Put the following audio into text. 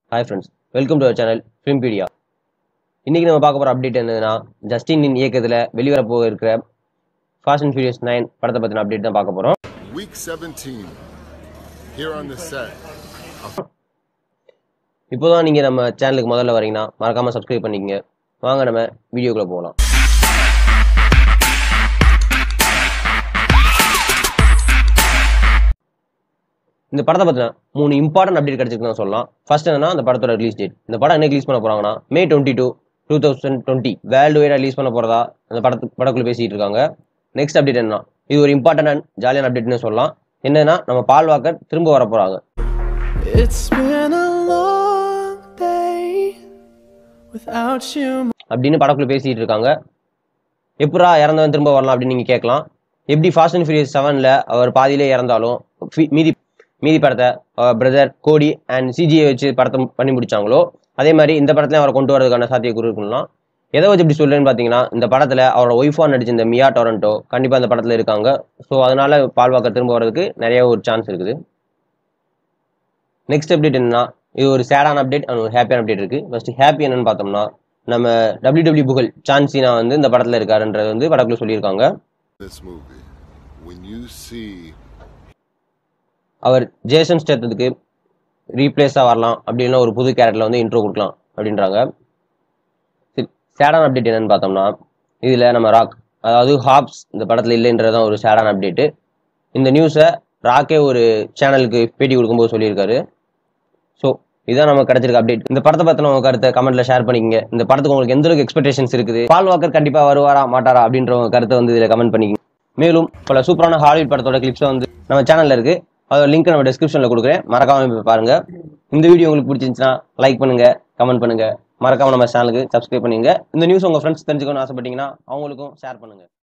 Hi friends welcome to our channel Filmpedia இன்னைக்கு நம்ம பார்க்க போகிற அப்டேட் என்னதுன்னா ஜஸ்டினின் இயக்கத்தில் வெளிவர போக இருக்கிற ஃபாஸ்ட் அண்ட் ஃபியூரியஸ் நைன் படத்தை பற்றின அப்டேட் தான் பார்க்க போகிறோம் Week 17. Here on the set. இப்போதான் நீங்கள் நம்ம சேனலுக்கு முதல்ல வரீங்கன்னா மறக்காமல் சப்ஸ்கிரைப் பண்ணிக்கங்க வாங்க நம்ம வீடியோக்குள்ளே போகலாம் இந்த படத்தை பற்றின மூணு இம்பார்ட்டன்ட் அப்டேட் கிடைச்சிருக்குன்னு சொல்லலாம் ஃபர்ஸ்ட் என்னன்னா அந்த படத்தோட ரிலீஸ் டேட் இந்த படம் என்ன ரிலீஸ் பண்ண போறாங்கன்னா May twenty two two thousand twenty world வைடாக ரிலீஸ் பண்ண போறதா அந்த படத்து படக்குள்ள பேசிட்டு இருக்காங்க நெக்ஸ்ட் அப்டேட் என்ன இது ஒரு இம்பார்ட்டன்ட் அண்ட் ஜாலியான அப்டேட்னு சொல்லலாம் என்னன்னா நம்ம பால் வாக்கர் திரும்ப வர போறாங்க It's been a long day without you. அப்படின்னு படக்குள்ள பேசிட்டு இருக்காங்க எப்படா இறந்தவன் திரும்ப வரலாம் அப்படின்னு நீங்க கேட்கலாம் எப்படி ஃபாஸ்ட் அண்ட் ஃபியூரியஸ் செவன்ல அவர் பாதியிலே இறந்தாலும் ஃபி- மீதி மீதி படத்தை பிரதர் கோடி அண்ட் சிஜியை வச்சு படத்தை பண்ணி முடிச்சாங்களோ அதே மாதிரி இந்த படத்துல அவரை கொண்டு வரதுக்கான சாத்தியக்கூறு இருக்குன்னா எதை வச்சு இப்படி சொல்றேன்னு பார்த்தீங்கன்னா இந்த படத்துல அவரோட ஒய்ஃபா நடிச்ச இந்த மியா டொரண்டோ கண்டிப்பா இந்த படத்துல இருக்காங்க ஸோ அதனால பால்வாக்கர் திரும்ப வர்றதுக்கு நிறைய ஒரு சான்ஸ் இருக்குது நெக்ஸ்ட் அப்டேட் என்னன்னா இது ஒரு சேடான அப்டேட் அண்ட் ஒரு ஹாப்பியான அப்டேட் இருக்கு ஃபர்ஸ்ட் ஹாப்பி என்னன்னு பார்த்தோம்னா நம்ம டபிள்யூ டபிள்யூ புகழ் சான்சினா வந்து இந்த படத்துல இருக்காருன்றது வந்து படக்குள்ள சொல்லியிருக்காங்க This movie. When you see அவர் ஜேசன் ஸ்டேத்ததுக்கு ரீப்ளேஸாக வரலாம் அப்படின்னா ஒரு புது கேரக்டர்ல வந்து இன்ட்ரோ கொடுக்கலாம் அப்படின்றாங்க சரி சேடான அப்டேட் என்னன்னு பார்த்தோம்னா இதில் நம்ம ராக் அதாவது ஹாப்ஸ் இந்த படத்தில் இல்லைன்றது தான் ஒரு சேடான அப்டேட்டு இந்த நியூஸை ராக்கே ஒரு சேனலுக்கு பேட்டி கொடுக்கும்போது சொல்லியிருக்காரு ஸோ இதான் நமக்கு கிடைச்சிருக்க அப்டேட் இந்த படத்தை பற்றின உங்க கருத்தை கமெண்ட்ல ஷேர் பண்ணிக்கங்க இந்த படத்துக்கு உங்களுக்கு எந்த அளவுக்கு எக்ஸ்பெக்டேஷன்ஸ் இருக்குது பால் வாக்கர் கண்டிப்பாக வருவாரா மாட்டாரா அப்படின்ற உங்க கருத்தை வந்து இதில் கமெண்ட் பண்ணிக்கங்க மேலும் பல சூப்பரான ஹாலிவுட் படத்தோட கிளிப்ஸ் வந்து நம்ம சேனல்ல இருக்கு அதோட லிங்க் நம்ம டிஸ்கிரிப்ஷன்ல கொடுக்குறேன் மறக்காம போய் பாருங்க இந்த வீடியோ உங்களுக்கு பிடிச்சிருந்துச்சுன்னா லைக் பண்ணுங்க கமெண்ட் பண்ணுங்க மறக்காம நம்ம சேனலுக்கு சப்ஸ்கிரைப் பண்ணுங்க இந்த நியூஸ் உங்க ஃப்ரெண்ட்ஸ் தெரிஞ்சுக்கணும்னு ஆசைப்பட்டீங்கன்னா அவங்களுக்கும் ஷேர் பண்ணுங்க